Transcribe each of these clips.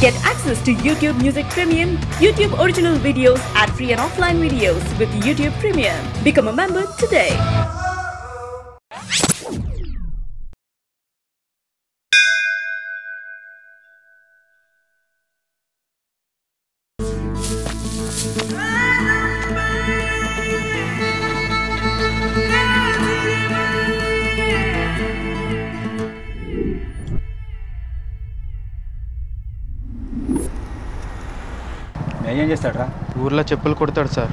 Get access to YouTube Music Premium, YouTube original videos, ad free and offline videos with YouTube Premium. Become a member today. ఏం చేస్తాడరా ఊర్లో చెప్పులు కొడతాడు sir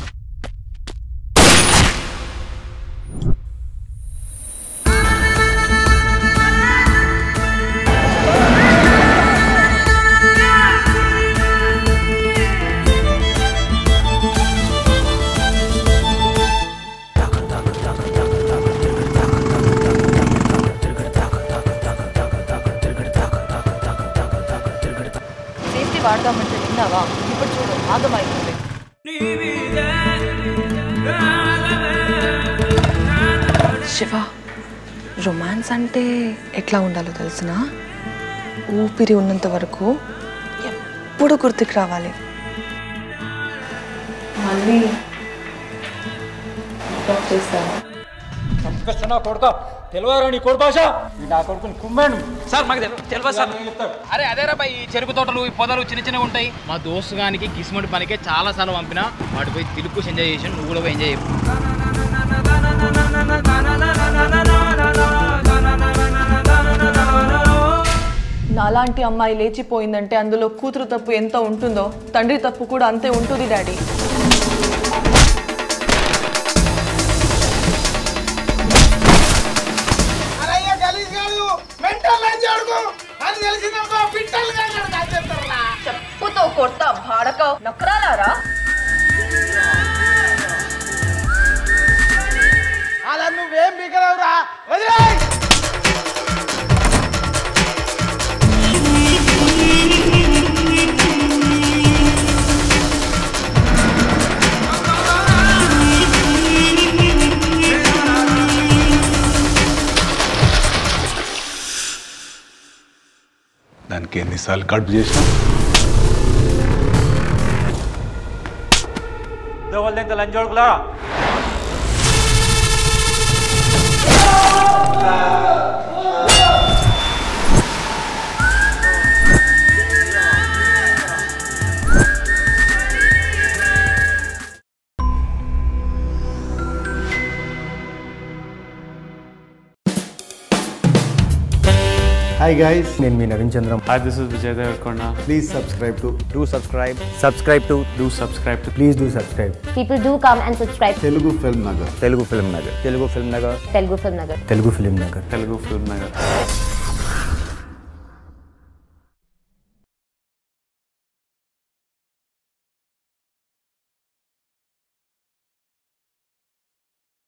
safety వాడదామంటే విన్నావా ఇప్పుడు చూడు ఆగమైపోయింది Shiva romance అంటే ఎట్లా ఉండాలో తెలిసిన ఊపిరి ఉన్నంత వరకు ఎప్పుడు గుర్తుకు రావాలి మళ్ళీ talk చేస్తావా చంపేస్తున్నా కొడుక తెలియరా నీ కొడు భాష ఈ నా కొడుకుని కుమ్మాను సార్ మాకు తెలు- తెలియదు సార్ చెప్తాడు అరే అదేరా బా, ఈ చెరుకు తోటలు ఈ పొదలు చిన్న చిన్నగా ఉంటాయి మా దోస్తు గానికి కిస్మటి పనికే చాలా సార్లు పంపిన వాటి పోయి తిరుక్కు ఎంజాయ్ చేసాను నువ్వు కూడా పోయి ఎంజాయ్ చెప్పు నాలాంటి అమ్మాయి లేచిపోయిందంటే అందులో కూతురు తప్పు ఎంత ఉంటుందో తండ్రి తప్పు కూడా అంతే ఉంటుంది డాడీ అరయ్య గలీజ్ గాడు మెంటల్ లంచ్ అడుగు అది తెలిసిందనుకో పిట్టలు కాదు చెప్పుతో కొడతా భాడక నొక్కరాలారా అలా నువ్వేం మిగలవురా వదిలేయ్ దానికి ఎన్నిసార్లు కడుపు చేసినా దేవాళ్ళ లంజోడుకులా హాయ్ గైస్ నేను మీ Naveen Chandram hi this is Vijay Deverakonda please subscribe to do subscribe subscribe to do subscribe to please do subscribe People do come and subscribe to Telugu film Nagar Telugu film Nagar Telugu film Nagar Telugu Film Nagar. Telugu film Nagar Telugu film Nagar